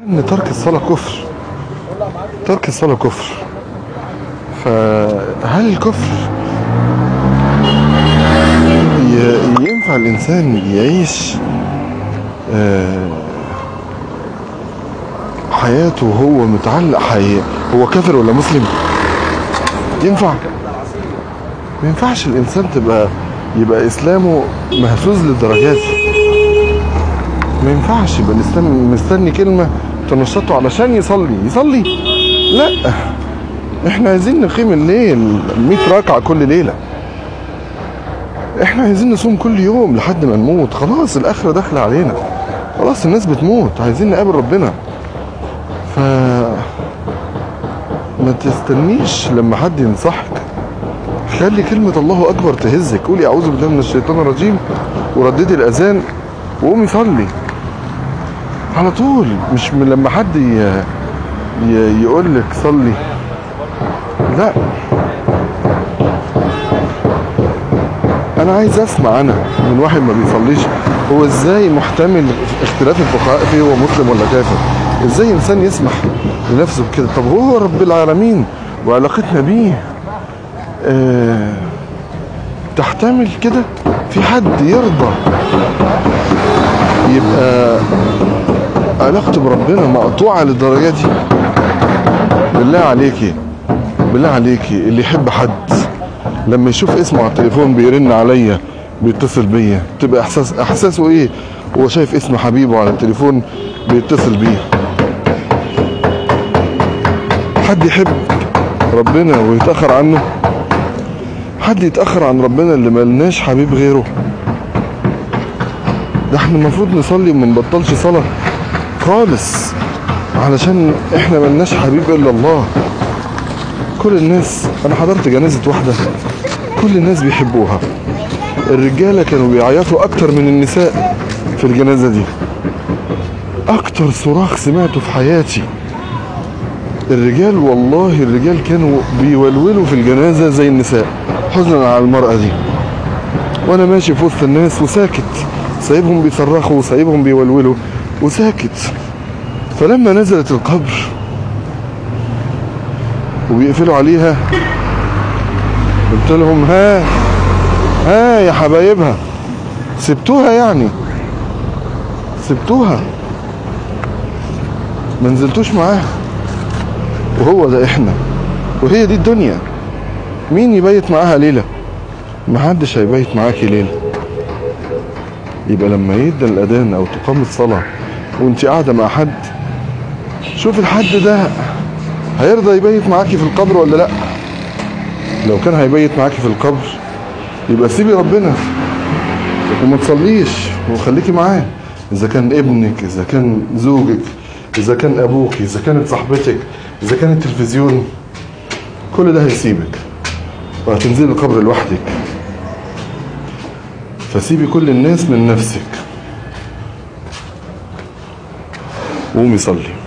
ان ترك الصلاة كفر ترك الصلاة كفر فهل الكفر ي- ينفع الانسان يعيش آه، حياته وهو متعلق حي... هو كافر ولا مسلم ينفع ما ينفعش الانسان تبقى يبقى اسلامه مهزوز للدرجات دي. ما ينفعش يبقى الاسلام مستني كلمه تنشطه علشان يصلي يصلي لا احنا عايزين نقيم الليل 100 ركعه كل ليله احنا عايزين نصوم كل يوم لحد ما نموت خلاص الاخره داخله علينا خلاص الناس بتموت عايزين نقابل ربنا ف ما تستنيش لما حد ينصحك خلي كلمة الله أكبر تهزك قولي أعوذ بالله من الشيطان الرجيم ورددي الأذان وقومي صلي على طول مش من لما حد ي... ي... يقول لك صلي لا انا عايز اسمع انا من واحد ما بيصليش هو ازاي محتمل اختلاف الفقهاء فيه هو مسلم ولا كافر ازاي انسان يسمح لنفسه بكده طب هو رب العالمين وعلاقتنا بيه آه تحتمل كده في حد يرضى يبقى علاقته بربنا مقطوعة للدرجة دي بالله عليكي بالله عليكي اللي يحب حد لما يشوف اسمه على التليفون بيرن عليا بيتصل بيا تبقى احساس احساسه ايه هو شايف اسم حبيبه على التليفون بيتصل بيه حد يحب ربنا ويتأخر عنه حد يتأخر عن ربنا اللي ملناش حبيب غيره ده احنا المفروض نصلي وما نبطلش صلاة خالص علشان احنا ملناش حبيب الا الله كل الناس انا حضرت جنازة واحدة كل الناس بيحبوها الرجالة كانوا بيعيطوا اكتر من النساء في الجنازة دي اكتر صراخ سمعته في حياتي الرجال والله الرجال كانوا بيولولوا في الجنازة زي النساء حزنا على المرأة دي وانا ماشي في وسط الناس وساكت سايبهم بيصرخوا وسايبهم بيولولوا وساكت فلما نزلت القبر وبيقفلوا عليها قلت لهم ها ها يا حبايبها سبتوها يعني سبتوها ما نزلتوش معاها وهو ده احنا وهي دي الدنيا مين يبيت معاها ليلة محدش هيبيت معاكي ليلة يبقى لما يدى الأذان أو تقام الصلاة وانت قاعدة مع حد شوف الحد ده هيرضى يبيت معاكي في القبر ولا لا لو كان هيبيت معاكي في القبر يبقى سيبي ربنا وما تصليش وخليكي معاه اذا كان ابنك اذا كان زوجك اذا كان ابوك اذا كانت صاحبتك اذا كان التلفزيون كل ده هيسيبك وهتنزلي القبر لوحدك فسيبي كل الناس من نفسك وقومي صلي